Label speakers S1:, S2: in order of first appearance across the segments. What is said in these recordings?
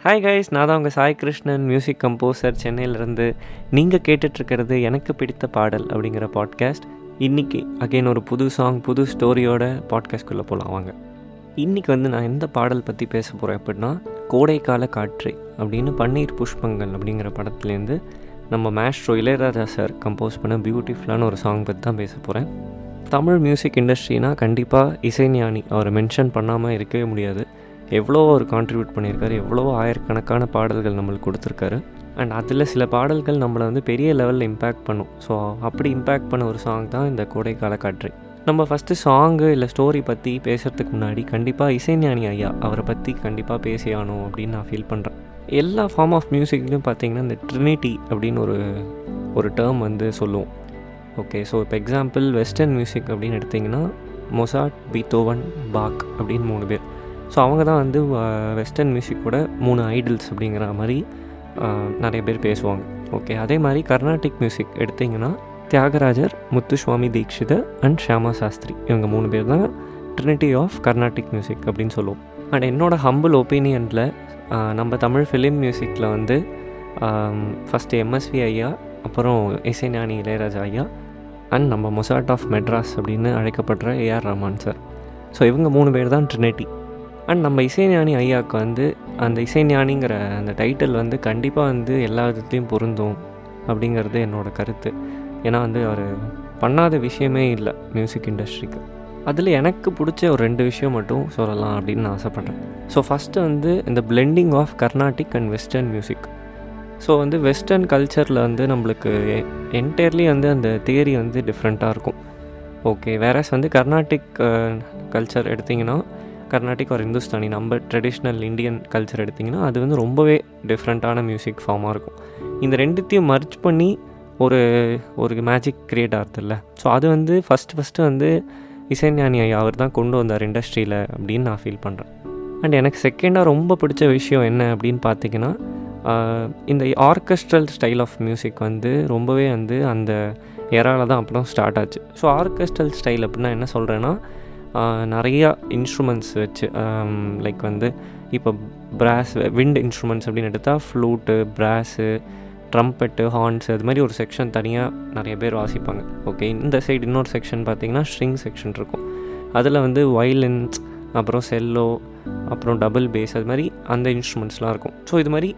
S1: hi guys நான் தான் உங்கள் சாய் கிருஷ்ணன் மியூசிக் கம்போசர் சென்னையிலேருந்து நீங்கள் கேட்டுட்ருக்கிறது எனக்கு பிடித்த பாடல் அப்படிங்கிற பாட்காஸ்ட் இன்றைக்கி அகைன் ஒரு புது சாங் புது ஸ்டோரியோட பாட்காஸ்ட்குள்ளே போகலாம் வாங்க இன்றைக்கி வந்து நான் எந்த பாடல் பற்றி பேச போகிறேன் அப்படின்னா கோடைக்கால காற்று அப்படின்னு பன்னீர் புஷ்பங்கள் அப்படிங்கிற படத்துலேருந்து நம்ம மேஸ்ட்ரோ இளையராஜா சார் கம்போஸ் பண்ண பியூட்டிஃபுல்லான ஒரு சாங் பற்றி தான் பேச போகிறேன் தமிழ் மியூசிக் இண்டஸ்ட்ரினா கண்டிப்பாக இசைஞானி அவரை மென்ஷன் பண்ணாமல் இருக்கவே முடியாது எவ்வளோ அவர் கான்ட்ரிபியூட் பண்ணியிருக்காரு எவ்வளோ ஆயிரக்கணக்கான பாடல்கள் நம்மளுக்கு கொடுத்துருக்காரு அண்ட் அதில் சில பாடல்கள் நம்மளை வந்து பெரிய லெவலில் இம்பேக்ட் பண்ணும் ஸோ அப்படி இம்பேக்ட் பண்ண ஒரு சாங் தான் இந்த கோடைக்கால காற்று நம்ம ஃபஸ்ட்டு சாங்கு இல்லை ஸ்டோரி பற்றி பேசுகிறதுக்கு முன்னாடி கண்டிப்பாக இசைஞானி ஐயா அவரை பற்றி கண்டிப்பாக பேசியானோம் அப்படின்னு நான் ஃபீல் பண்ணுறேன் எல்லா ஃபார்ம் ஆஃப் மியூசிக்லையும் பார்த்தீங்கன்னா இந்த ட்ரினிட்டி அப்படின்னு ஒரு ஒரு டேர்ம் வந்து சொல்லுவோம் ஓகே ஸோ இப்போ எக்ஸாம்பிள் வெஸ்டர்ன் மியூசிக் அப்படின்னு எடுத்திங்கன்னா மொசாட் பீத்தோவன் பாக் அப்படின்னு மூணு பேர் ஸோ அவங்க தான் வந்து வெஸ்டர்ன் மியூசிக்கோட மூணு ஐடல்ஸ் அப்படிங்கிற மாதிரி நிறைய பேர் பேசுவாங்க ஓகே அதே மாதிரி கர்நாடிக் மியூசிக் எடுத்திங்கன்னா தியாகராஜர் முத்துசுவாமி தீக்ஷிதர் அண்ட் ஷியாமா சாஸ்திரி இவங்க மூணு பேர் தான் ட்ரினிட்டி ஆஃப் கர்நாடிக் மியூசிக் அப்படின்னு சொல்லுவோம் அண்ட் என்னோடய ஹம்பிள் ஒப்பீனியனில் நம்ம தமிழ் ஃபிலிம் மியூசிக்கில் வந்து ஃபஸ்ட்டு எம்எஸ்வி ஐயா அப்புறம் இசைஞானி இளையராஜா ஐயா அண்ட் நம்ம மொசாட் ஆஃப் மெட்ராஸ் அப்படின்னு அழைக்கப்படுற ஏஆர் ரஹ்மான் சார் ஸோ இவங்க மூணு பேர் தான் ட்ரினிட்டி அண்ட் நம்ம இசைஞானி ஐயாவுக்கு வந்து அந்த இசைஞானிங்கிற அந்த டைட்டில் வந்து கண்டிப்பாக வந்து எல்லா விதத்துலேயும் பொருந்தும் அப்படிங்கிறது என்னோடய கருத்து ஏன்னா வந்து அவர் பண்ணாத விஷயமே இல்லை மியூசிக் இண்டஸ்ட்ரிக்கு அதில் எனக்கு பிடிச்ச ஒரு ரெண்டு விஷயம் மட்டும் சொல்லலாம் அப்படின்னு நான் ஆசைப்பட்றேன் ஸோ ஃபஸ்ட்டு வந்து இந்த blending of Carnatic and western music so வந்து வெஸ்டர்ன் கல்ச்சரில் வந்து நம்மளுக்கு என்டையர்லி வந்து அந்த தியரி வந்து டிஃப்ரெண்ட்டாக இருக்கும் ஓகே வேறஸ் வந்து கர்நாடிக் கல்ச்சர் எடுத்திங்கன்னா கர்நாடிக் ஒரு இந்துஸ்தானி நம்ம ட்ரெடிஷ்னல் இந்தியன் கல்ச்சர் எடுத்திங்கன்னா அது வந்து ரொம்பவே டிஃப்ரெண்ட்டான மியூசிக் ஃபார்மாக இருக்கும் இந்த ரெண்டுத்தையும் மர்ச் பண்ணி ஒரு ஒரு மேஜிக் க்ரியேட் ஆகுதுல்ல ஸோ அது வந்து ஃபஸ்ட்டு ஃபஸ்ட்டு வந்து இசைஞானி ஐயா அவர் தான் கொண்டு வந்தார் இண்டஸ்ட்ரியில் அப்படின்னு நான் ஃபீல் பண்ணுறேன் அண்ட் எனக்கு செகண்டாக ரொம்ப பிடிச்ச விஷயம் என்ன அப்படின்னு பார்த்தீங்கன்னா இந்த ஆர்கெஸ்ட்ரல் ஸ்டைல் ஆஃப் மியூசிக் வந்து ரொம்பவே வந்து அந்த எரால தான் அப்புறம் ஸ்டார்ட் ஆச்சு ஸோ ஆர்கெஸ்ட்ரல் ஸ்டைல் அப்படின்னா என்ன சொல்கிறேன்னா நிறையா இன்ஸ்ட்ருமெண்ட்ஸ் வச்சு லைக் வந்து இப்போ பிராஸ் விண்ட் இன்ஸ்ட்ருமெண்ட்ஸ் அப்படின்னு எடுத்தால் ஃப்ளூட்டு பிராஸு ட்ரம்பெட்டு ஹார்ன்ஸ் அது மாதிரி ஒரு செக்ஷன் தனியாக நிறைய பேர் வாசிப்பாங்க ஓகே இந்த சைடு இன்னொரு செக்ஷன் பார்த்திங்கன்னா ஸ்ட்ரிங் செக்ஷன் இருக்கும் அதில் வந்து வயலின்ஸ் அப்புறம் செல்லோ அப்புறம் டபுள் பேஸ் அது மாதிரி அந்த இன்ஸ்ட்ருமெண்ட்ஸ்லாம் இருக்கும் ஸோ இது மாதிரி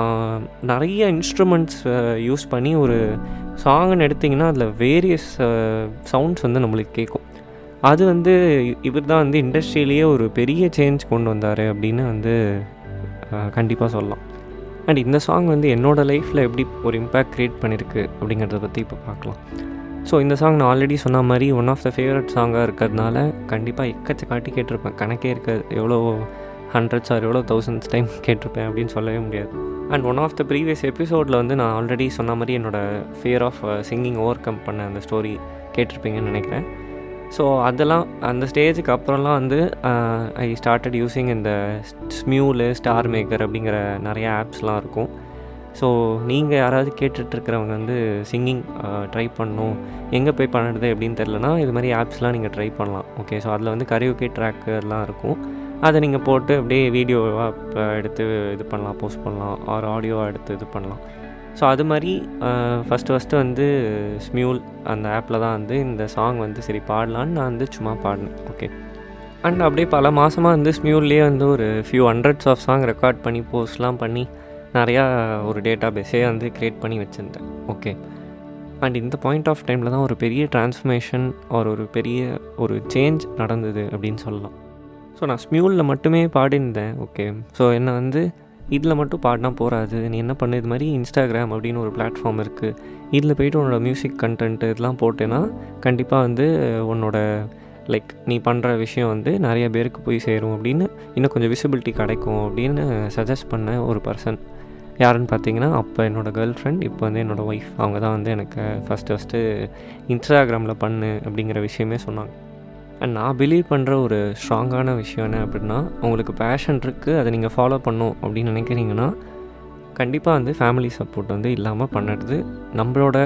S1: நிறைய இன்ஸ்ட்ருமெண்ட்ஸ் யூஸ் பண்ணி ஒரு சாங்குன்னு எடுத்திங்கன்னா அதில் வேரியஸ் சவுண்ட்ஸ் வந்து நம்மளுக்கு கேட்கும் அது வந்து இவர் தான் வந்து இண்டஸ்ட்ரியிலேயே ஒரு பெரிய சேஞ்ச் கொண்டு வந்தார் அப்படின்னு வந்து கண்டிப்பாக சொல்லலாம் அண்ட் இந்த சாங் வந்து என்னோடய லைஃப்பில் எப்படி ஒரு இம்பேக்ட் க்ரியேட் பண்ணியிருக்கு அப்படிங்கிறத பற்றி இப்போ பார்க்கலாம் ஸோ இந்த சாங் நான் ஆல்ரெடி சொன்ன மாதிரி ஒன் ஆஃப் த ஃபேவரட் சாங்காக இருக்கிறதுனால கண்டிப்பாக எக்கச்ச காட்டி கேட்டிருப்பேன் கணக்கே இருக்காது எவ்வளோ ஹண்ட்ரட்ஸ் ஆர் எவ்வளோ தௌசண்ட்ஸ் டைம் கேட்டிருப்பேன் அப்படின்னு சொல்லவே முடியாது and one of the previous எபிசோடில் வந்து நான் ஆல்ரெடி சொன்ன மாதிரி என்னோடய fear of singing overcome பண்ண அந்த ஸ்டோரி கேட்டிருப்பீங்கன்னு நினைக்கிறேன் ஸோ அதெல்லாம் அந்த ஸ்டேஜுக்கு அப்புறம்லாம் வந்து ஐ ஸ்டார்டட் யூஸிங் இந்த ஸ்மியூலு ஸ்டார் மேக்கர் அப்படிங்கிற நிறைய ஆப்ஸ்லாம் இருக்கும் ஸோ நீங்கள் யாராவது கேட்டுட்ருக்கிறவங்க வந்து சிங்கிங் ட்ரை பண்ணணும் எங்கே போய் பண்ணுறது எப்படின்னு தெரிலனா இது மாதிரி ஆப்ஸ்லாம் நீங்கள் ட்ரை பண்ணலாம் ஓகே ஸோ அதில் வந்து கரியோகே ட்ராக்கு எல்லாம் இருக்கும் அதை நீங்கள் போட்டு அப்படியே வீடியோவாக எடுத்து இது பண்ணலாம் போஸ்ட் பண்ணலாம் ஆர் ஆடியோவாக எடுத்து இது பண்ணலாம் ஸோ அது மாதிரி ஃபஸ்ட்டு ஃபஸ்ட்டு வந்து ஸ்மியூல் அந்த ஆப்பில் தான் வந்து இந்த சாங் வந்து சரி பாடலான்னு நான் வந்து சும்மா பாடினேன் ஓகே அண்ட் அப்படியே பல மாதமாக வந்து ஸ்மியூல்லேயே வந்து ஒரு few hundreds of song record பண்ணி போஸ்ட்லாம் பண்ணி நிறையா ஒரு டேட்டா பேஸே வந்து க்ரியேட் பண்ணி வச்சுருந்தேன் ஓகே அண்ட் இந்த பாயிண்ட் ஆஃப் டைமில் தான் ஒரு பெரிய டிரான்ஸ்ஃபர்மேஷன் ஒரு ஒரு பெரிய ஒரு சேஞ்ச் நடந்தது அப்படின்னு சொல்லலாம் ஸோ நான் ஸ்மியூலில் மட்டுமே பாடியிருந்தேன் ஓகே ஸோ என்னை வந்து இதில் மட்டும் பாடினா போகாது நீ என்ன பண்ணு இது மாதிரி இன்ஸ்டாகிராம் அப்படின்னு ஒரு பிளாட்ஃபார்ம் இருக்குது இதில் போய்ட்டு உன்னோட மியூசிக் கண்டென்ட் இதெல்லாம் போட்டேன்னா கண்டிப்பாக வந்து உன்னோட லைக் நீ பண்ணுற விஷயம் வந்து நிறைய பேருக்கு போய் சேரும் அப்படின்னு இன்னும் கொஞ்சம் விசிபிலிட்டி கிடைக்கும் அப்படின்னு சஜஸ்ட் பண்ண ஒரு பர்சன் யாருன்னு பார்த்தீங்கன்னா அப்போ என்னோடய கேர்ள் ஃப்ரெண்ட் இப்போ வந்து என்னோடய ஒய்ஃப் அவங்க தான் வந்து எனக்கு ஃபஸ்ட்டு ஃபஸ்ட்டு இன்ஸ்டாகிராமில் பண்ணு அப்படிங்கிற விஷயமே சொன்னாங்க அண்ட் நான் பிலீவ் பண்ணுற ஒரு ஸ்ட்ராங்கான விஷயம் என்ன அப்படின்னா உங்களுக்கு பேஷன் இருக்குது அதை நீங்கள் ஃபாலோ பண்ணும் அப்படின்னு நினைக்கிறீங்கன்னா கண்டிப்பாக வந்து ஃபேமிலி சப்போர்ட் வந்து இல்லாமல் பண்ணுறது நம்மளோட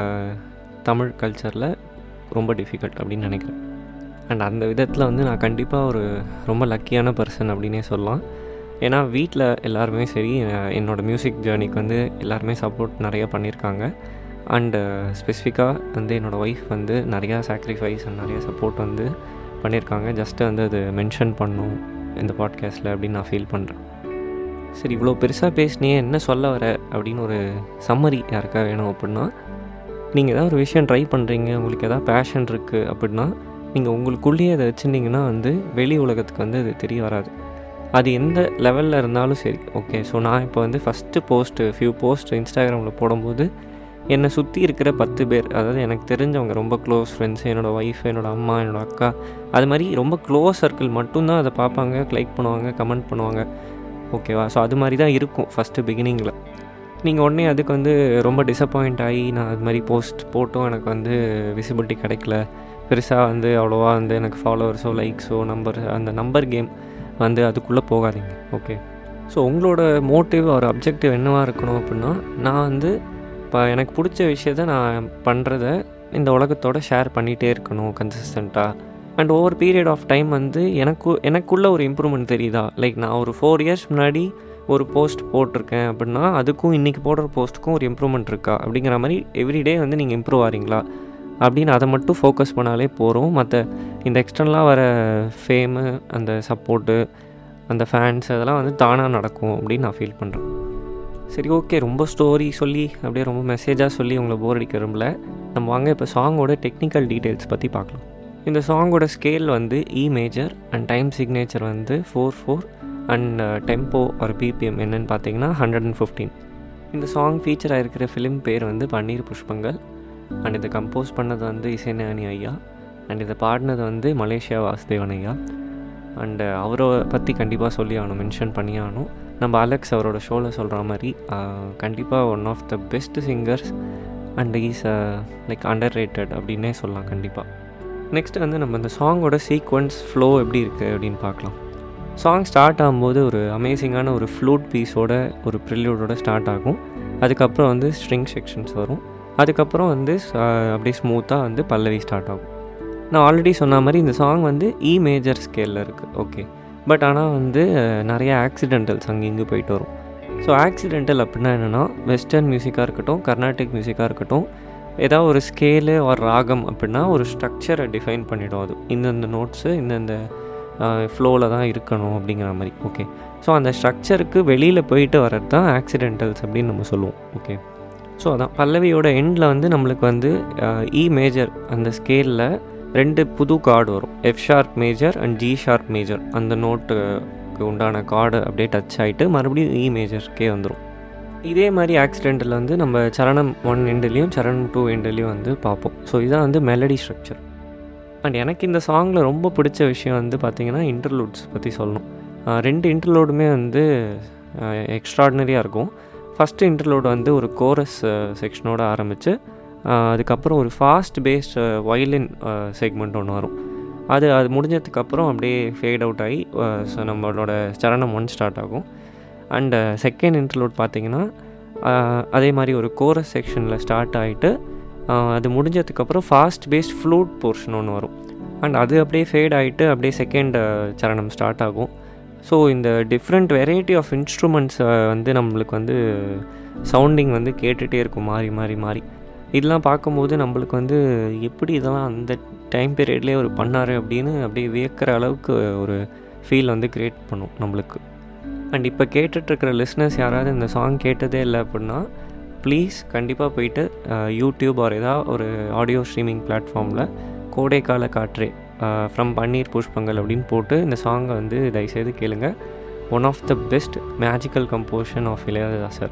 S1: தமிழ் கல்ச்சரில் ரொம்ப டிஃபிகல்ட் அப்படின்னு நினைக்கிறேன் அண்ட் அந்த விதத்தில் வந்து நான் கண்டிப்பாக ஒரு ரொம்ப லக்கியான பர்சன் அப்படின்னே சொல்லலாம் ஏன்னா வீட்டில் எல்லாருமே சரி அஹ், என்னோட மியூசிக் ஜேர்னிக்கு வந்து எல்லாருமே சப்போர்ட் நிறைய பண்ணியிருக்காங்க அண்டு ஸ்பெசிஃபிக்காக வந்து என்னோடய ஒய்ஃப் வந்து நிறையா சாக்ரிஃபைஸ் அண்ட் நிறையா சப்போர்ட் வந்து பண்ணியிருக்காங்க ஜஸ்ட்டு வந்து அது மென்ஷன் பண்ணும் இந்த பாட்காஸ்ட்டில் அப்படின்னு நான் ஃபீல் பண்ணுறேன் சரி இவ்வளோ பெருசாக பேசினியே என்ன சொல்ல வர அப்படின்னு ஒரு சம்மரி யாருக்கா வேணும் அப்படின்னா நீங்கள் ஏதாவது ஒரு விஷயம் ட்ரை பண்ணுறீங்க உங்களுக்கு எதாவது பேஷன் இருக்குது அப்படின்னா நீங்கள் உங்களுக்குள்ளேயே அதை வச்சுருந்தீங்கன்னா வந்து வெளி உலகத்துக்கு வந்து அது தெரிய வராது அது எந்த லெவலில் இருந்தாலும் சரி ஓகே ஸோ நான் இப்போ வந்து ஃபஸ்ட்டு போஸ்ட்டு ஃபியூ போஸ்ட் இன்ஸ்டாகிராமில் போடும்போது என்னை சுற்றி இருக்கிற பத்து பேர் அதாவது எனக்கு தெரிஞ்சவங்க ரொம்ப க்ளோஸ் ஃப்ரெண்ட்ஸ் என்னோடய ஒய்ஃப் என்னோடய அம்மா என்னோடய அக்கா அது மாதிரி ரொம்ப க்ளோஸ் சர்க்கிள் மட்டும்தான் அதை பார்ப்பாங்க லைக் பண்ணுவாங்க கமெண்ட் பண்ணுவாங்க ஓகேவா ஸோ அது மாதிரி தான் இருக்கும் ஃபஸ்ட்டு பிகினிங்கில் நீங்கள் உடனே அதுக்கு வந்து ரொம்ப டிசப்பாயிண்ட் ஆகி நான் அது மாதிரி போஸ்ட் போட்டும் எனக்கு வந்து விசிபிலிட்டி கிடைக்கல பெருசாக வந்து அவ்வளோவா வந்து எனக்கு ஃபாலோவர்ஸோ லைக்ஸோ நம்பர் அந்த நம்பர் கேம் வந்து அதுக்குள்ளே போகாதீங்க ஓகே ஸோ உங்களோட மோட்டிவ் ஒரு அப்ஜெக்டிவ் என்னவாக இருக்கணும் அப்படின்னா நான் வந்து இப்போ எனக்கு பிடிச்ச விஷயத்த நான் பண்ணுறத இந்த உலகத்தோட ஷேர் பண்ணிகிட்டே இருக்கணும் கன்சிஸ்டண்ட்டாக and over period of time வந்து எனக்கு எனக்குள்ள ஒரு இம்ப்ரூவ்மெண்ட் தெரியுதா லைக் நான் ஒரு ஃபோர் இயர்ஸ் முன்னாடி ஒரு போஸ்ட் போட்டிருக்கேன் அப்படின்னா அதுக்கும் இன்றைக்கி போடுற போஸ்ட்டுக்கும் ஒரு இம்ப்ரூவ்மெண்ட் இருக்கா அப்படிங்கிற மாதிரி எவ்ரிடே வந்து நீங்கள் இம்ப்ரூவ் ஆகிறீங்களா அப்படின்னு அதை மட்டும் ஃபோக்கஸ் பண்ணாலே போகிறோம் மற்ற இந்த எக்ஸ்டர்னலாக வர ஃபேமு அந்த சப்போர்ட்டு அந்த ஃபேன்ஸ் அதெல்லாம் வந்து தானாக நடக்கும் அப்படின்னு நான் ஃபீல் பண்ணுறேன் சரி ஓகே ரொம்ப ஸ்டோரி சொல்லி அப்படியே ரொம்ப மெசேஜாக சொல்லி உங்களை போர் அடிக்க விரும்பல நம்ம வாங்க இப்போ சாங்கோட டெக்னிக்கல் டீட்டெயில்ஸ் பற்றி பார்க்கலாம் இந்த சாங்கோட ஸ்கேல் வந்து E major and time signature வந்து ஃபோர் ஃபோர் அண்ட் டெம்போ ஒரு பிபிஎம் என்னன்னு பார்த்தீங்கன்னா ஹண்ட்ரட் அண்ட் ஃபிஃப்டீன் இந்த சாங் ஃபீச்சர் ஆகிருக்கிற ஃபிலிம் பேர் வந்து பன்னீர் புஷ்பங்கள் அண்ட் இதை கம்போஸ் பண்ணது வந்து இசைஞானி ஐயா அண்ட் இதை பாடினது வந்து மலேசியா வாசுதேவன் ஐயா அண்டு அவரை பற்றி கண்டிப்பாக சொல்லி ஆகணும் மென்ஷன் பண்ணி ஆகணும் நம்ம அலெக்ஸ் அவரோட ஷோவில் சொல்கிற மாதிரி கண்டிப்பாக one of the best singers and is like underrated அப்படின்னே சொல்லலாம் கண்டிப்பாக நெக்ஸ்ட் வந்து நம்ம இந்த சாங்கோட சீக்வன்ஸ் ஃப்ளோ எப்படி இருக்குது அப்படின்னு பார்க்கலாம் சாங் ஸ்டார்ட் ஆகும்போது ஒரு அமேசிங்கான ஒரு ஃப்ளூட் பீஸோட ஒரு ப்ரில்யூடோட ஸ்டார்ட் ஆகும் அதுக்கப்புறம் வந்து ஸ்ட்ரிங் செக்ஷன்ஸ் வரும் அதுக்கப்புறம் வந்து அஹ், அப்படியே ஸ்மூத்தாக வந்து பல்லவி ஸ்டார்ட் ஆகும் நான் ஆல்ரெடி சொன்ன மாதிரி இந்த சாங் வந்து இ மேஜர் ஸ்கேலில் இருக்குது ஓகே பட் ஆனால் வந்து அஹ், நிறைய ஆக்சிடென்டல்ஸ் அங்கே இங்கே போயிட்டு வரும் ஸோ ஆக்சிடென்டல் அப்படின்னா என்னென்னா வெஸ்டர்ன் மியூசிக்காக இருக்கட்டும் கர்நாடிக் மியூசிக்காக இருக்கட்டும் ஏதாவது ஒரு ஸ்கேலு ஒரு ராகம் அப்படின்னா ஒரு ஸ்ட்ரக்சரை டிஃபைன் பண்ணிடும் அது இந்தந்த நோட்ஸு இந்தந்த ஃப்ளோவில் தான் இருக்கணும் அப்படிங்கிற மாதிரி ஓகே ஸோ அந்த ஸ்ட்ரக்சருக்கு வெளியில் போயிட்டு வர்றது தான் ஆக்சிடென்டல்ஸ் அப்படின்னு நம்ம சொல்லுவோம் ஓகே ஸோ அதான் பல்லவியோட எண்டில் வந்து நம்மளுக்கு வந்து இ மேஜர் அந்த ஸ்கேலில் ரெண்டு புது கார்டு வரும் F sharp major and G sharp major அந்த நோட்டுக்கு உண்டான கார்டு அப்படியே டச் ஆகிட்டு மறுபடியும் இ மேஜர்க்கே வந்துடும் இதே மாதிரி ஆக்சிடென்ட்டில் வந்து நம்ம சரணம் ஒன் எண்டுலேயும் சரணம் டூ எண்டுலேயும் வந்து பார்ப்போம் ஸோ இதான் வந்து மெலடி ஸ்ட்ரக்சர் அண்ட் எனக்கு இந்த சாங்கில் ரொம்ப பிடிச்ச விஷயம் வந்து பார்த்திங்கன்னா இன்டர்லூட்ஸ் பற்றி சொல்லணும் ஆஹ் ரெண்டு இன்டர்லூடுமே வந்து எக்ஸ்ட்ராடினரியாக இருக்கும் ஃபஸ்ட்டு இன்டர்லூட் வந்து ஒரு கோரஸ் செக்ஷனோட ஆரம்பித்து அதுக்கப்புறம் ஒரு ஃபாஸ்ட் பேஸ்ட் வயலின் செக்மெண்ட் ஒன்று வரும் அது அது முடிஞ்சதுக்கப்புறம் அப்படியே ஃபேட் அவுட் ஆகி ஸோ நம்மளோட சரணம் ஒன் ஸ்டார்ட் ஆகும் அண்டு செகண்ட் இன்டர்லூட் பார்த்தீங்கன்னா ஆஹ் அதே மாதிரி ஒரு கோரஸ் செக்ஷனில் ஸ்டார்ட் ஆகிட்டு அது முடிஞ்சதுக்கப்புறம் ஃபாஸ்ட் பேஸ்ட் ஃப்ளூட் போர்ஷன் ஒன்று வரும் அண்ட் அது அப்படியே ஃபேட் ஆகிட்டு அப்படியே செகண்ட் சரணம் ஸ்டார்ட் ஆகும் ஸோ இந்த டிஃப்ரெண்ட் வெரைட்டி ஆஃப் இன்ஸ்ட்ருமெண்ட்ஸ் வந்து நம்மளுக்கு வந்து சவுண்டிங் வந்து கேட்டுகிட்டே இருக்கும் மாறி மாறி மாறி இதெல்லாம் பார்க்கும்போது நம்மளுக்கு வந்து எப்படி இதெல்லாம் அந்த டைம் பீரியட்லேயே ஒரு பண்ணார் அப்படின்னு அப்படியே வியக்கிற அளவுக்கு ஒரு ஃபீல் வந்து க்ரியேட் பண்ணும் நம்மளுக்கு அண்ட் இப்போ கேட்டுட்ருக்கிற லிஸ்னஸ் யாராவது இந்த சாங் கேட்டதே இல்லை அப்படின்னா ப்ளீஸ் கண்டிப்பாக போயிட்டு அஹ், யூடியூப் ஆர் ஏதாவது ஒரு ஆடியோ ஸ்ட்ரீமிங் பிளாட்ஃபார்மில் கோடைக்கால காற்றே ஃப்ரம் பன்னீர் புஷ்பங்கள் அப்படின்னு போட்டு இந்த சாங்கை வந்து தயவுசெய்து கேளுங்க one of the best magical composition of Ilaiyaraaja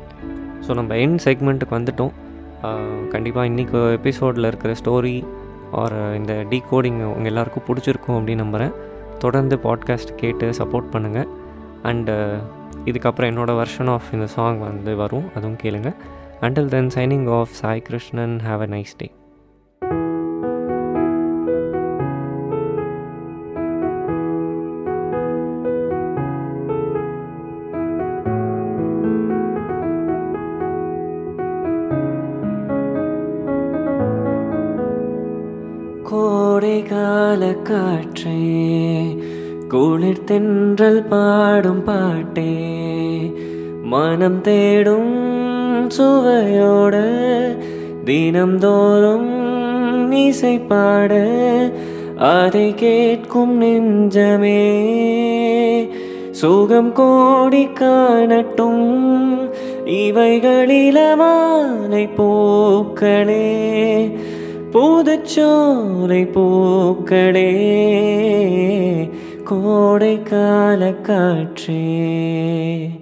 S1: so நம்ம என் செக்மெண்ட்டுக்கு வந்துட்டோம் கண்டிப்பாக இன்றைக்கி எபிசோடில் இருக்கிற ஸ்டோரி ஆர் இந்த டீகோடிங் உங்கள் எல்லாருக்கும் பிடிச்சிருக்கும் அப்படின்னு நம்புகிறேன் தொடர்ந்து பாட்காஸ்ட் கேட்டு சப்போர்ட் பண்ணுங்கள் அண்டு இதுக்கப்புறம் என்னோடய வெர்ஷன் ஆஃப் இந்த சாங் வந்து வரும் அதுவும் கேளுங்க until then signing off Sai Krishnan have a nice day கோடைகால காற்றே குளிர் தென்றல் பாடும் பாட்டே மனம் தேடும் சுவையோட தினம்தோறும் இசை பாட அதை கேட்கும் நெஞ்சமே சுகம் கோடி காணட்டும் இவைகளில மாலை பூக்களே புதுச்சோலை பூக்களே கோடை கால காற்றே